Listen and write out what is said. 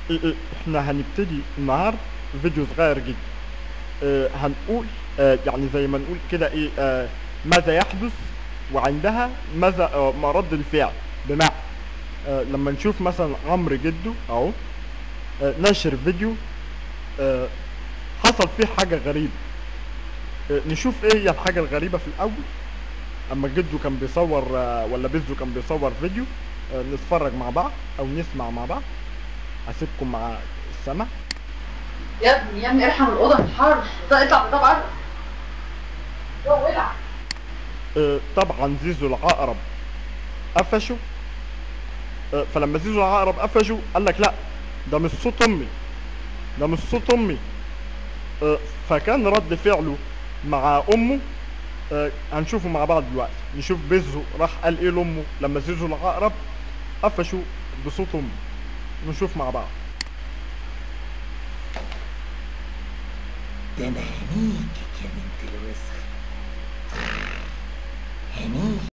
إيه إيه، احنا هنبتدي النهارده فيديو صغير جدا اه هنقول اه يعني زي ما نقول كده ايه اه ماذا يحدث وعندها ماذا اه ما رد الفعل بمعنى اه لما نشوف مثلا عمرو جده اهو اه نشر فيديو اه حصل فيه حاجة غريبة اه نشوف ايه هي الحاجة الغريبة في الأول أما جده كان بيصور اه ولا بيزو كان بيصور فيديو اه نتفرج مع بعض أو نسمع مع بعض هسيبكم مع السمع يا ابني يا ابني ارحم الاوضه في الحر ده اطلع بره بره جو ولع آه، طبعا زيزو العقرب قفشه آه، فلما زيزو العقرب قفشه قال لك لا ده مش صوت امي ده مش صوت امي آه، فكان رد فعله مع امه آه، هنشوفه مع بعض دلوقتي نشوف بيزو راح قال ايه لامه لما زيزو العقرب قفشه بصوت امه نشوف مع بعض ده انا هنيجك يا بنت الوسخ